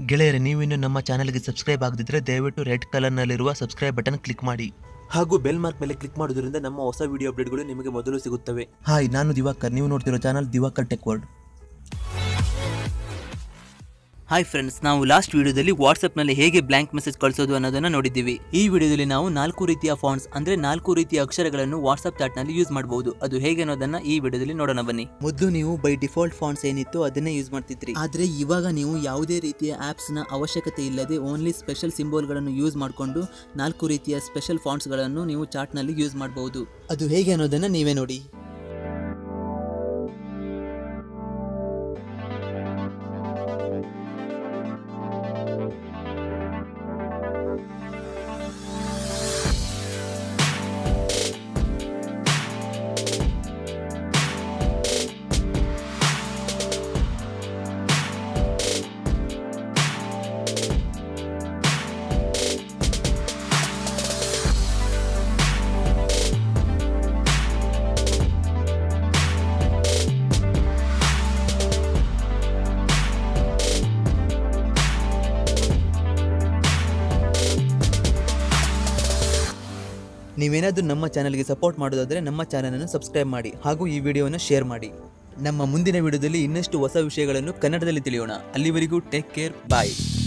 ಗೆಳೆಯರೆ ನೀವಿನ್ನು ನಮ್ಮ ಚಾನಲ್ಗೆ ಸಬ್ಸ್ಕ್ರೈಬ್ ಆಗದಿದ್ದರೆ ದಯವಿಟ್ಟು ರೆಡ್ ಕಲರ್ನಲ್ಲಿರುವ ಸಬ್ಸ್ಕ್ರೈಬ್ ಬಟನ್ ಕ್ಲಿಕ್ ಮಾಡಿ ಹಾಗೂ ಬೆಲ್ ಮಾರ್ಕ್ ಮೇಲೆ ಕ್ಲಿಕ್ ಮಾಡೋದ್ರಿಂದ ನಮ್ಮ ಹೊಸ ವಿಡಿಯೋ ಅಪ್ಡೇಟ್ಗಳು ನಿಮಗೆ ಮೊದಲು ಸಿಗುತ್ತವೆ ಹಾಯ್ ನಾನು ದಿವಾಕರ್ ನೀವು ನೋಡ್ತಿರೋ channel Divakar tech world hi friends ನಾವು ಲಾಸ್ಟ್ ವಿಡಿಯೋದಲ್ಲಿ ವಾಟ್ಸಪ್ನಲ್ಲಿ ಹೇಗೆ ಬ್ಲ್ಯಾಂಕ್ ಮೆಸೇಜ್ ಕಳಿಸೋದು ಅನ್ನೋದನ್ನ ನೋಡಿದ್ದೀವಿ ಈ ವಿಡಿಯೋದಲ್ಲಿ ನಾವು ನಾಲ್ಕು ರೀತಿಯ ಫಾಂಟ್ಸ್ ಅಂದ್ರೆ ನಾಲ್ಕು ರೀತಿಯ ಅಕ್ಷರಗಳನ್ನು ವಾಟ್ಸ್ಆಪ್ ಚಾಟ್ನಲ್ಲಿ ಯೂಸ್ ಮಾಡಬಹುದು ಅದು ಹೇಗೆ ಅನ್ನೋದನ್ನ ಈ ವಿಡಿಯೋದಲ್ಲಿ ನೋಡೋಣ ಬನ್ನಿ ಮೊದಲು ನೀವು ಬೈ ಡಿಫಾಲ್ಟ್ ಫಾಂಟ್ಸ್ ಏನಿತ್ತು ಅದನ್ನೇ ಯೂಸ್ ಮಾಡ್ತಿದ್ರಿ ಆದ್ರೆ ಇವಾಗ ನೀವು ಯಾವುದೇ ರೀತಿಯ ಆಪ್ಸ್ ನ ಅವಶ್ಯಕತೆ ಇಲ್ಲದೆ ಓನ್ಲಿ ಸ್ಪೆಷಲ್ ಸಿಂಬೋಲ್ಗಳನ್ನು ಯೂಸ್ ಮಾಡಿಕೊಂಡು ನಾಲ್ಕು ರೀತಿಯ ಸ್ಪೆಷಲ್ ಫಾಂಟ್ಸ್ಗಳನ್ನು ನೀವು ಚಾಟ್ನಲ್ಲಿ ಯೂಸ್ ಮಾಡಬಹುದು ಅದು ಹೇಗೆ ಅನ್ನೋದನ್ನ ನೀವೇ ನೋಡಿ ನೀವೇನಾದರೂ ನಮ್ಮ ಚಾನಲ್ಗೆ ಸಪೋರ್ಟ್ ಮಾಡೋದಾದರೆ ನಮ್ಮ ಚಾನಲನ್ನು ಸಬ್ಸ್ಕ್ರೈಬ್ ಮಾಡಿ ಹಾಗೂ ಈ ವಿಡಿಯೋವನ್ನು ಶೇರ್ ಮಾಡಿ ನಮ್ಮ ಮುಂದಿನ ವಿಡಿಯೋದಲ್ಲಿ ಇನ್ನಷ್ಟು ಹೊಸ ವಿಷಯಗಳನ್ನು ಕನ್ನಡದಲ್ಲಿ ತಿಳಿಯೋಣ ಅಲ್ಲಿವರೆಗೂ ಟೇಕ್ ಕೇರ್ ಬಾಯ್